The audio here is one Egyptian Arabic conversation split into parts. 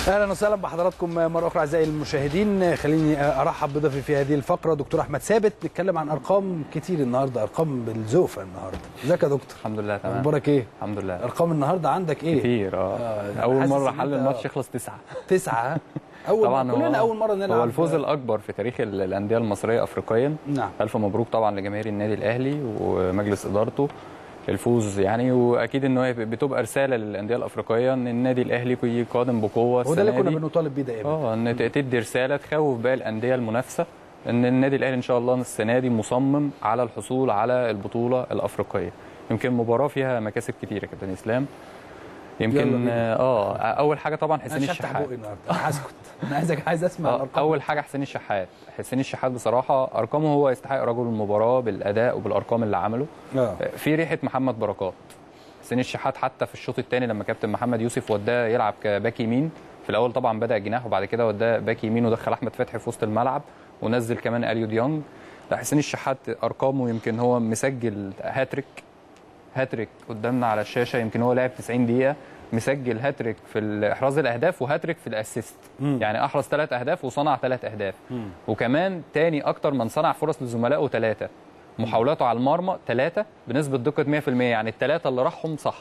اهلا وسهلا بحضراتكم مره اخرى اعزائي المشاهدين خليني ارحب بضيفي في هذه الفقره دكتور احمد ثابت نتكلم عن ارقام كتير النهارده ارقام بالزوفه النهارده ازيك يا دكتور الحمد لله تمام اخبارك ايه الحمد لله ارقام النهارده عندك ايه كتير اه آه، اول حاسس مره إن حل أنت- الماتش يخلص تسعة تسعة اول طبعا مرة كلنا هو اول مره نلعب هو الفوز الاكبر في تاريخ ال- الانديه المصريه افريقيا نعم الف مبروك طبعا لجماهير النادي الاهلي ومجلس ادارته الفوز يعني واكيد ان هي بتبقى رساله للانديه الافريقيه ان النادي الاهلي كي- قادم بقوه وده اللي السنة كنا دي. بنطالب بيه دائما اه ان ت- تدي رساله تخوف باقي الانديه المنافسه ان النادي الاهلي ان شاء الله السنه دي مصمم على الحصول على البطوله الافريقيه يمكن مباراه فيها مكاسب كتير يا كابتن اسلام يلا يمكن بينا. اه اول حاجه طبعا انا حسين مش هفتح الشحات بقي النهارده انا هسكت انا عايزك عايز اسمع آه، الارقام اول حاجه حسين الشحات حسين الشحات بصراحه ارقامه هو يستحق رجل المباراه بالاداء وبالارقام اللي عمله اه في ريحه محمد بركات حسين الشحات حتى في الشوط الثاني لما كابتن محمد يوسف وداه يلعب كباك يمين في الاول طبعا بدا جناح وبعد كده وداه باك يمين ودخل احمد فتحي في وسط الملعب ونزل كمان اليو ديونج لا حسين الشحات ارقامه يمكن هو مسجل هاتريك هاتريك قدامنا على الشاشه يمكن هو لعب 90 دقيقه مسجل هاتريك في احراز الاهداف وهاتريك في الاسيست مم. يعني احرز ثلاث اهداف وصنع ثلاث اهداف مم. وكمان تاني اكتر من صنع فرص لزملائه ثلاثه محاولاته على المرمى ثلاثه بنسبه دقه 100% يعني الثلاثه اللي راحهم صح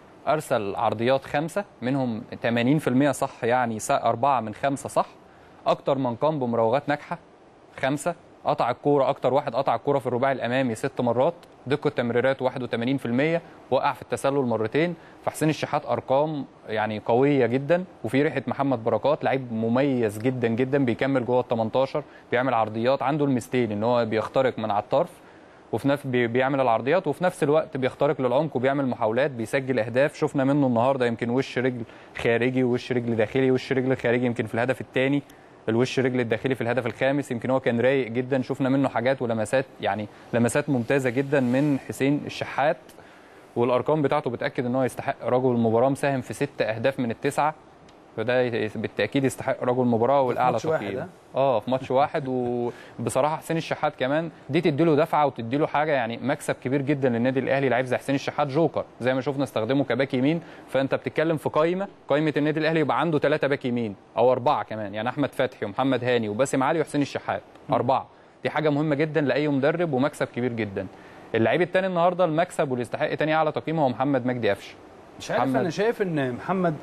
ارسل عرضيات خمسه منهم 80% صح يعني س- اربعه من خمسه صح اكتر من قام بمراوغات ناجحه خمسه قطع الكوره اكتر واحد قطع الكوره في الرباعي الامامي ست مرات دقه تمريراته 81% وقع في التسلل مرتين فحسين الشحات ارقام يعني قويه جدا وفي ريحه محمد بركات لعيب مميز جدا جدا بيكمل جوه ال 18 بيعمل عرضيات عنده الميزتين ان هو بيخترق من على الطرف وفي نفس بي- بيعمل العرضيات وفي نفس الوقت بيخترق للعمق وبيعمل محاولات بيسجل اهداف شفنا منه النهارده يمكن وش رجل خارجي ووش رجل داخلي وش رجل خارجي يمكن في الهدف الثاني الوش رجل الداخلي في الهدف الخامس يمكن هو كان رايق جدا شفنا منه حاجات ولمسات يعني لمسات ممتازه جدا من حسين الشحات والارقام بتاعته بتاكد ان هو يستحق رجل المباراه مساهم في ست اهداف من التسعه فده ي- بالتاكيد يستحق رجل المباراه والاعلى ماتش واحد، تقييم ها؟ اه في ماتش واحد وبصراحه حسين الشحات كمان دي تديله دفعه وتديله حاجه يعني مكسب كبير جدا للنادي الاهلي لعيب زي حسين الشحات جوكر زي ما شفنا استخدمه كباك يمين فانت بتتكلم في قائمه قائمه النادي الاهلي يبقى عنده ثلاثه باك يمين او اربعه كمان يعني احمد فتحي ومحمد هاني وباسم علي وحسين الشحات اربعه دي حاجه مهمه جدا لاي مدرب ومكسب كبير جدا اللعيب الثاني النهارده المكسب واللي يستحق تاني اعلى تقييم هو محمد مجدي قفشه مش عارف محمد. انا شايف ان محمد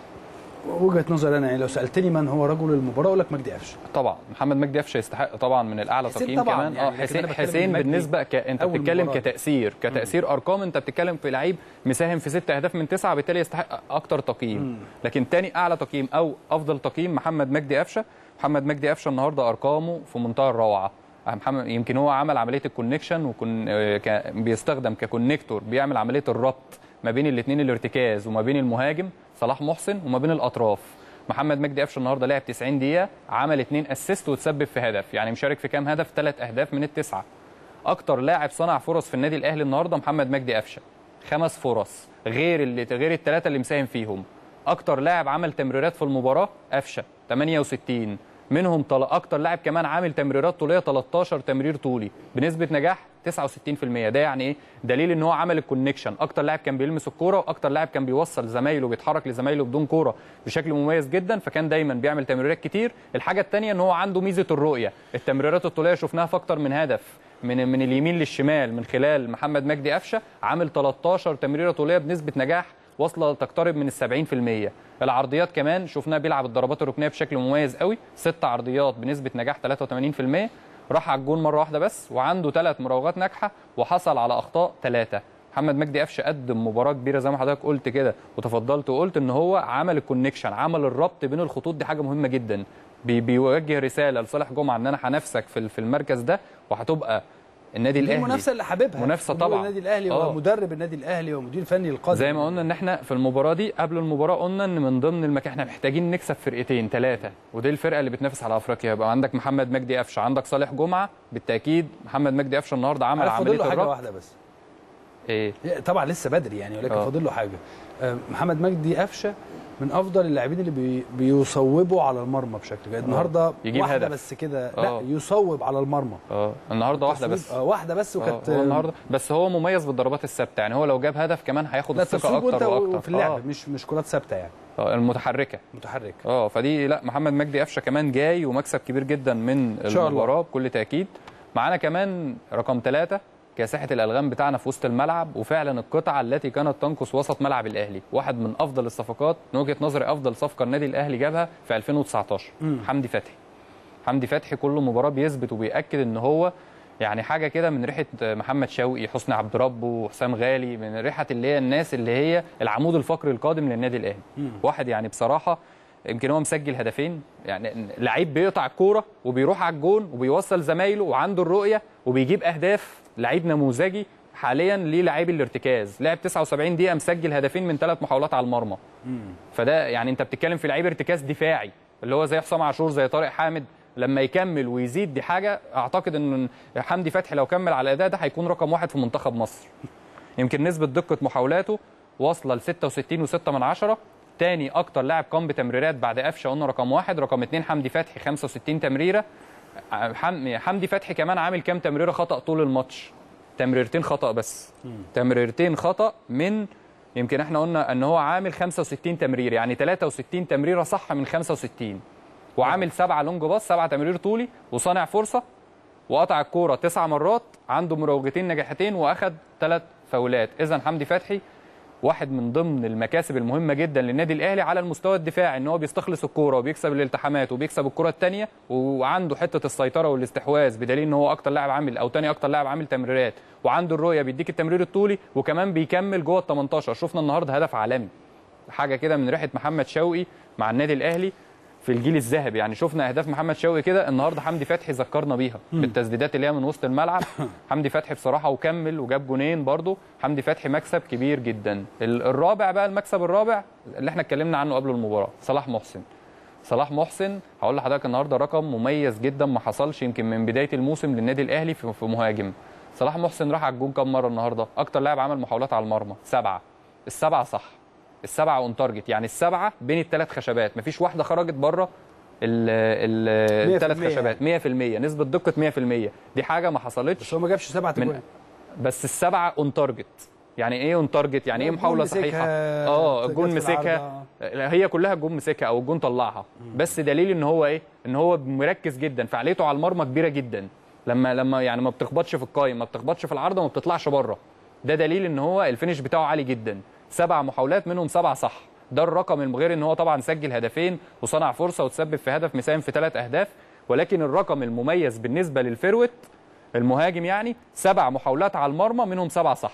وجهه نظري انا يعني لو سالتني من هو رجل المباراه اقول لك مجدي قفشه طبعا محمد مجدي قفشه يستحق طبعا من الاعلى حسين تقييم طبعاً كمان يعني، اه لكن حسين أنا بتكلم حسين إن مجدي بالنسبه ك... انت أول بتتكلم مباراة. كتاثير كتاثير ارقام انت بتتكلم في لعيب مساهم في ست اهداف من تسعه بالتالي يستحق اكتر تقييم لكن تاني اعلى تقييم او افضل تقييم محمد مجدي قفشه محمد مجدي قفشه النهارده ارقامه في منتهى الروعه محمد يمكن هو عمل عمليه الكونكشن وكن آه، ك- بيستخدم ككونكتور بيعمل عمليه الربط ما بين الاثنين الارتكاز وما بين المهاجم صلاح محسن وما بين الاطراف محمد مجدي قفشه النهارده لعب 90 دقيقه عمل اثنين اسيست وتسبب في هدف يعني مشارك في كام هدف ثلاث اهداف من التسعه اكتر لاعب صنع فرص في النادي الاهلي النهارده محمد مجدي قفشه خمس فرص غير اللي غير الثلاثه اللي مساهم فيهم اكتر لاعب عمل تمريرات في المباراه قفشه 68 منهم طل... اكتر لاعب كمان عامل تمريرات طوليه 13 تمرير طولي بنسبه نجاح 69% ده يعني ايه دليل ان هو عمل الكونكشن اكتر لاعب كان بيلمس الكوره واكتر لاعب كان بيوصل زمايله بيتحرك لزمايله بدون كوره بشكل مميز جدا فكان دايما بيعمل تمريرات كتير الحاجه الثانيه ان هو عنده ميزه الرؤيه التمريرات الطوليه شفناها في اكتر من هدف من من اليمين للشمال من خلال محمد مجدي قفشه عامل 13 تمريره طوليه بنسبه نجاح واصله تقترب من ال 70% العرضيات كمان شفناه بيلعب الضربات الركنيه بشكل مميز قوي ست عرضيات بنسبه نجاح 83% راح على الجون مره واحده بس وعنده ثلاث مراوغات ناجحه وحصل على اخطاء ثلاثه محمد مجدي قفشه قدم مباراه كبيره زي ما حضرتك قلت كده وتفضلت وقلت ان هو عمل الكونكشن عمل الربط بين الخطوط دي حاجه مهمه جدا بي بيوجه رساله لصالح جمعه ان انا هنافسك في في المركز ده وهتبقى النادي دي الاهلي المنافسه اللي حاببها منافسة جمهور طبعاً. النادي الاهلي آه. ومدرب النادي الاهلي ومدير فني القادم زي ما قلنا ان احنا في المباراه دي قبل المباراه قلنا ان من ضمن المكان احنا محتاجين نكسب فرقتين ثلاثه ودي الفرقه اللي بتنافس على افريقيا يبقى عندك محمد مجدي قفشه عندك صالح جمعه بالتاكيد محمد مجدي قفشه النهارده عمل عارف فاضل عمليه له حاجه الربط واحده بس ايه طبعا لسه بدري يعني ولكن آه. فاضل له حاجه آه، محمد مجدي قفشه من افضل اللاعبين اللي بي بيصوبوا على المرمى بشكل جيد النهارده يجيب واحده هدف. بس كده لا آه. يصوب على المرمى اه النهارده واحده بس تصويب- آه، واحده بس آه، وكانت هو النهارده بس هو مميز بالضربات الثابته يعني هو لو جاب هدف كمان هياخد لا الثقه تصويب وانت اكتر واكتر في اللعب آه. مش مش كرات ثابته يعني آه، المتحركه متحرك اه فدي لا محمد مجدي قفشه كمان جاي ومكسب كبير جدا من إن شاء الله. المباراه بكل تاكيد معانا كمان رقم ثلاثة كاسحه الالغام بتاعنا في وسط الملعب وفعلا القطعه التي كانت تنقص وسط ملعب الاهلي واحد من افضل الصفقات من وجهه نظري افضل صفقه النادي الاهلي جابها في 2019 حمدي فتحي حمدي فتحي كل مباراه بيثبت وبياكد ان هو يعني حاجه كده من ريحه محمد شوقي حسني عبد ربه حسام غالي من ريحه اللي هي الناس اللي هي العمود الفقري القادم للنادي الاهلي واحد يعني بصراحه يمكن هو مسجل هدفين يعني لعيب بيقطع الكوره وبيروح على الجون وبيوصل زمايله وعنده الرؤيه وبيجيب اهداف لعيب نموذجي حاليا ليه لعيب الارتكاز لعب 79 دقيقه مسجل هدفين من ثلاث محاولات على المرمى فده يعني انت بتتكلم في لعيب ارتكاز دفاعي اللي هو زي حسام عاشور زي طارق حامد لما يكمل ويزيد دي حاجه اعتقد ان حمدي فتحي لو كمل على الاداء ده هيكون رقم واحد في منتخب مصر يمكن نسبه دقه محاولاته واصله ل 66.6 من عشرة تاني اكتر لاعب قام بتمريرات بعد قفشه قلنا رقم واحد رقم اتنين حمدي فتحي 65 تمريره حم- حمدي فتحي كمان عامل كام تمريره خطا طول الماتش تمريرتين خطا بس تمريرتين خطا من يمكن احنا قلنا ان هو عامل 65 تمرير يعني 63 تمريره صح من 65 وعامل سبعه لونج باص سبعه تمرير طولي وصانع فرصه وقطع الكوره تسع مرات عنده مراوغتين نجاحتين واخد ثلاث فاولات اذا حمدي فتحي واحد من ضمن المكاسب المهمه جدا للنادي الاهلي على المستوى الدفاعي ان هو بيستخلص الكوره وبيكسب الالتحامات وبيكسب الكره الثانيه وعنده حته السيطره والاستحواذ بدليل ان هو اكتر لاعب عامل او ثاني اكتر لاعب عامل تمريرات وعنده الرؤيه بيديك التمرير الطولي وكمان بيكمل جوه ال 18 شفنا النهارده هدف عالمي حاجه كده من ريحه محمد شوقي مع النادي الاهلي في الجيل الذهبي يعني شفنا اهداف محمد شوقي كده النهارده حمدي فتحي ذكرنا بيها بالتسديدات اللي هي من وسط الملعب حمدي فتحي بصراحه وكمل وجاب جونين برضه حمدي فتحي مكسب كبير جدا ال- الرابع بقى المكسب الرابع اللي احنا اتكلمنا عنه قبل المباراه صلاح محسن صلاح محسن هقول لحضرتك النهارده رقم مميز جدا ما حصلش يمكن من بدايه الموسم للنادي الاهلي في في مهاجم صلاح محسن راح على الجون كام مره النهارده اكتر لاعب عمل محاولات على المرمى سبعه السبعه صح السبعه اون تارجت يعني السبعه بين الثلاث خشبات مفيش واحده خرجت بره الثلاث 100% خشبات 100% نسبه دقه 100% دي حاجه ما حصلتش بس هو ما جابش سبعة من- اجوان بس السبعه اون تارجت يعني ايه اون تارجت يعني ايه محاوله الجون صحيحه مسكها، اه الجون جت في مسكها هي كلها الجون مسكها او الجون طلعها بس دليل ان هو ايه ان هو مركز جدا فعاليته على المرمى كبيره جدا لما لما يعني ما بتخبطش في القايم ما بتخبطش في العارضه ما بتطلعش بره ده دليل ان هو الفينش بتاعه عالي جدا سبع محاولات منهم سبعه صح ده الرقم الغير ان هو طبعا سجل هدفين وصنع فرصه وتسبب في هدف مساهم في ثلاث اهداف ولكن الرقم المميز بالنسبه للفروت المهاجم يعني سبع محاولات على المرمى منهم سبعه صح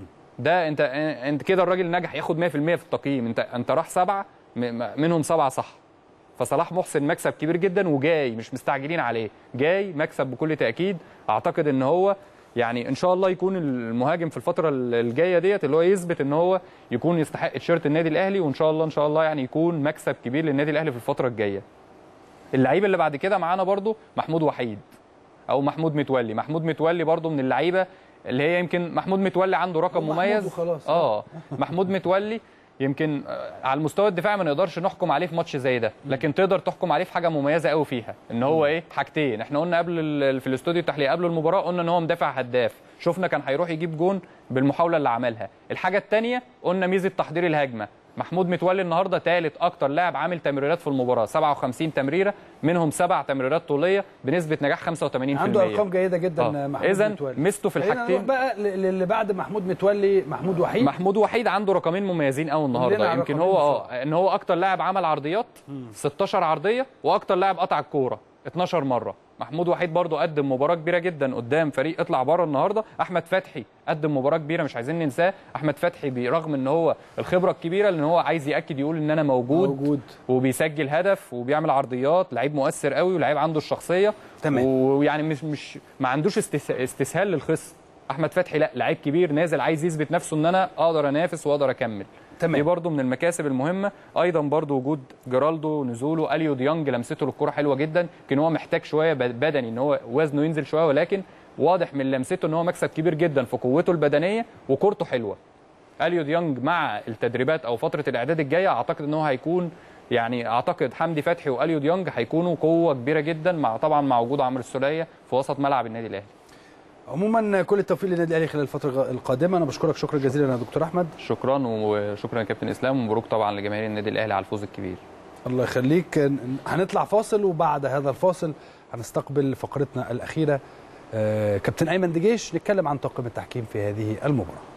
ده انت انت كده الراجل نجح ياخد 100% في التقييم انت انت راح سبعه م- م- منهم سبعه صح فصلاح محسن مكسب كبير جدا وجاي مش مستعجلين عليه جاي مكسب بكل تاكيد اعتقد ان هو يعني ان شاء الله يكون المهاجم في الفتره الجايه ديت اللي هو يثبت ان هو يكون يستحق تيشيرت النادي الاهلي وان شاء الله ان شاء الله يعني يكون مكسب كبير للنادي الاهلي في الفتره الجايه اللعيب اللي بعد كده معانا برضو محمود وحيد او محمود متولي محمود متولي برضو من اللعيبه اللي هي يمكن محمود متولي عنده رقم هو محمود مميز وخلاص. اه محمود متولي يمكن آه، على المستوى الدفاعي ما نقدرش نحكم عليه في ماتش زي ده لكن تقدر تحكم عليه في حاجه مميزه قوي فيها ان هو ايه حاجتين احنا قلنا قبل ال- في الاستوديو التحليلي قبل المباراه قلنا ان هو مدافع هداف شفنا كان هيروح يجيب جون بالمحاوله اللي عملها الحاجه الثانيه قلنا ميزه تحضير الهجمه محمود متولي النهارده ثالث اكتر لاعب عامل تمريرات في المباراه 57 تمريره منهم سبع تمريرات طوليه بنسبه نجاح 85% عنده ارقام جيده جدا آه. محمود اذا متولي ميزته في خلينا الحاجتين نروح بقى ل- للي بعد محمود متولي محمود وحيد محمود وحيد عنده رقمين مميزين قوي لنا النهارده على يمكن رقمين هو اه ان هو اكتر لاعب عمل عرضيات 16 عرضيه واكتر لاعب قطع الكوره 12 مره محمود وحيد برضو قدم مباراه كبيره جدا قدام فريق اطلع بره النهارده احمد فتحي قدم مباراه كبيره مش عايزين ننساه احمد فتحي برغم ان هو الخبره الكبيره لان هو عايز ياكد يقول ان انا موجود, موجود. وبيسجل هدف وبيعمل عرضيات لعيب مؤثر قوي ولعيب عنده الشخصيه تمام. ويعني مش مش ما عندوش استس- استسهال للخصم احمد فتحي لا لعيب كبير نازل عايز يثبت نفسه ان انا اقدر انافس واقدر اكمل تمام. دي برضو من المكاسب المهمه ايضا برضو وجود جيرالدو نزوله اليو ديانج لمسته للكره حلوه جدا كان هو محتاج شويه بد- بدني ان هو وزنه ينزل شويه ولكن واضح من لمسته ان هو مكسب كبير جدا في قوته البدنيه وكورته حلوه اليو ديانج مع التدريبات او فتره الاعداد الجايه اعتقد ان هو هيكون يعني اعتقد حمدي فتحي واليو ديانج هيكونوا قوه كبيره جدا مع طبعا مع وجود عمرو السوليه في وسط ملعب النادي الاهلي عموما كل التوفيق للنادي الاهلي خلال الفتره القادمه انا بشكرك شكرا جزيلا يا دكتور احمد شكرا وشكرا يا كابتن اسلام ومبروك طبعا لجماهير النادي الاهلي على الفوز الكبير الله يخليك هنطلع فاصل وبعد هذا الفاصل هنستقبل فقرتنا الاخيره آه، كابتن ايمن دجيش نتكلم عن طاقم التحكيم في هذه المباراه